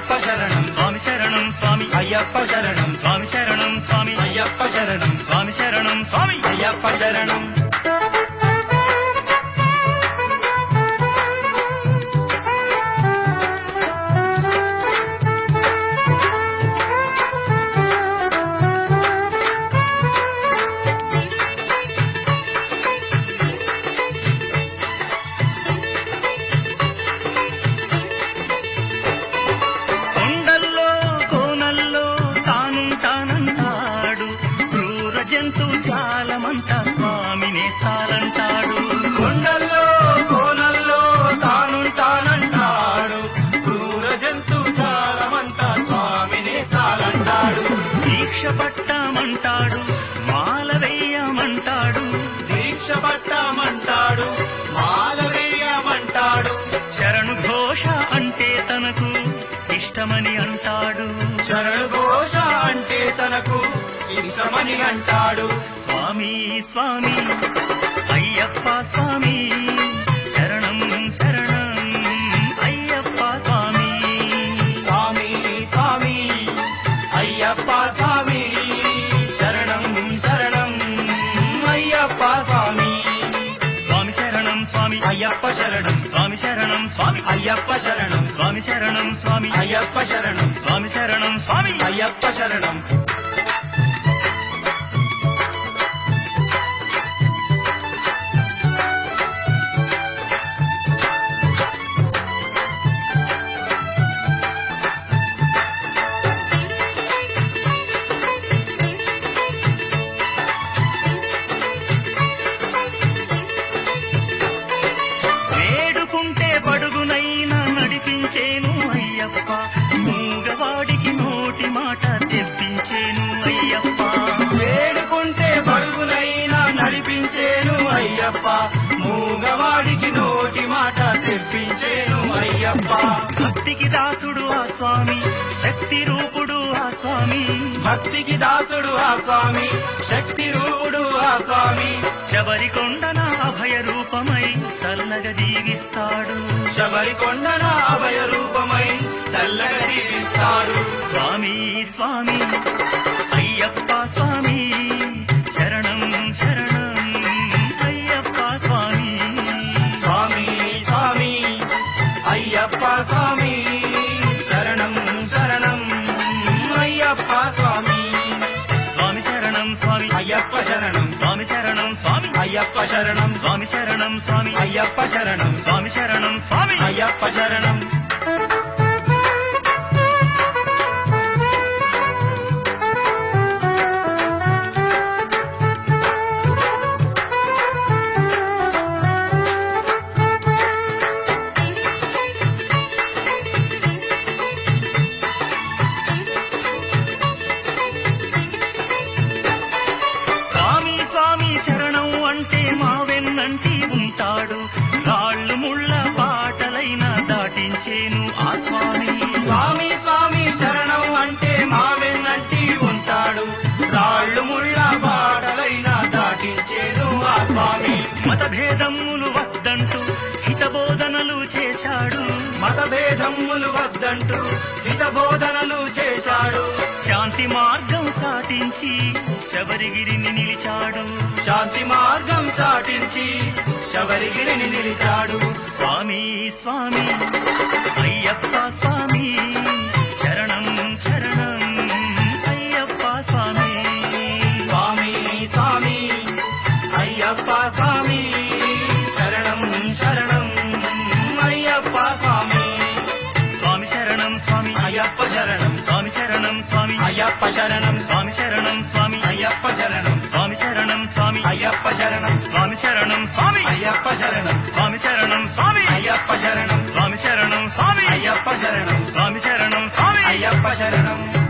అయ్యప్ప శరణం స్వామి శరణం స్వామి అయ్యప్ప శరణం స్వామి శరణం స్వామి అయ్యప్ప శరణం స్వామి శరణం స్వామి అయ్యప్ప శరణం కొండల్లో కోనల్లో తానుంటానంటాడు క్రూర జంతు జాలమంతా స్వామినే సాలంటాడు కొండల్లో కోనల్లో తానుంటానంటాడు క్రూర జంతు చాలమంతా స్వామిని తాలంటాడు దీక్ష పట్టామంటాడు మాల వేయమంటాడు దీక్ష పట్టామంటాడు మాల వేయమంటాడు శరణు ఘోష అంటే తనకు ఇష్టమని అంటాడు శరణు ఘోష అంటే తనకు ఇష్టమని అంటాడు స్వామి స్వామి అయ్యప్ప స్వామి శరణం శరణం అయ్యప్ప స్వామి స్వామి స్వామి అయ్యప్ప స్వామి శరణం శరణం అయ్యప్ప స్వామి స్వామి శరణం స్వామి అయ్యప్ప శరణం స్వామి శరణం స్వామి అయ్యప్ప శరణం స్వామి శరణం స్వామి అయ్యప్ప శరణం స్వామి శరణం స్వామి అయ్యప్ప శరణం వేడుకుంటే పడుగునైనా నడిపించేను అయ్యప్ప మూగవాడికి నోటి మాట తెప్పించేను అయ్యప్ప వేడుకుంటే పరుగునైనా నడిపించేను అయ్యప్ప మూగవాడికి నోటి మాట తెప్పించేను అయ్యప్ప భక్తికి దాసుడు ఆ స్వామి శక్తి రూపుడు ఆ స్వామి భక్తికి దాసుడు ఆ స్వామి శక్తి రూపుడు ఆ స్వామి శబరికొండన అభయ రూపమై చల్లగా దీవిస్తాడు శబరికొండన అభయ రూపమై చల్లగా జీవిస్తాడు స్వామి స్వామి అయ్యప్ప స్వామి శరణం శరణం అయ్యప్ప స్వామి స్వామి స్వామి అయ్యప్ప స్వామి శరణం శరణం అయ్యప్ప స్వామి స్వామి శరణం స్వామి అయ్యప్ప శరణం స్వామి శరణం స్వామి అయ్యప్ప శరణం స్వామి శరణం స్వామి అయ్యప్ప శరణం స్వామి శరణం స్వామి అయ్యప్ప శరణం స్వామి స్వామి శరణం అంటే మా వెన్నంటి ఉంటాడు రాళ్ళు ముళ్ళ బాటలైన దాటించేను ఆ స్వామి స్వామి స్వామి శరణం అంటే మా వెన్నట్టి ఉంటాడు రాళ్ళు ముళ్ళ బాటలైన దాటించేను ఆ స్వామి మతభేదములు వద్దంటూ హితబోధనలు చేశాడు మతభేదమ్ములు వద్దంటూ హిత బోధనలు చేశాడు శాంతి మార్గం చాటించి శబరిగిరిని నిలిచాడు శాంతి మార్గం చాటించి శబరిగిరిని నిలిచాడు స్వామి స్వామి అయ్యప్ప స్వామి శరణం శరణం అయ్యప్ప స్వామి స్వామి స్వామి అయ్యప్ప స్వామి శరణం శరణం అయ్యప్ప స్వామి స్వామి శరణం స్వామి అయ్యప్ప శరణం స్వామి శరణం స్వామి అయ్యప్ప శరణం స్వామి శరణం స్వామి అయ్యప్ప శరణం స్వామి శరణం స్వామి అయ్యప్ప శరణం స్వామి శరణం స్వామి అయ్యప్ప శరణం స్వామి శరణం స్వామి అయ్యప్ప శరణం స్వామి శరణం స్వామి అయ్యప్ప శరణం స్వామి శరణం స్వామి అయ్యప్ప శరణం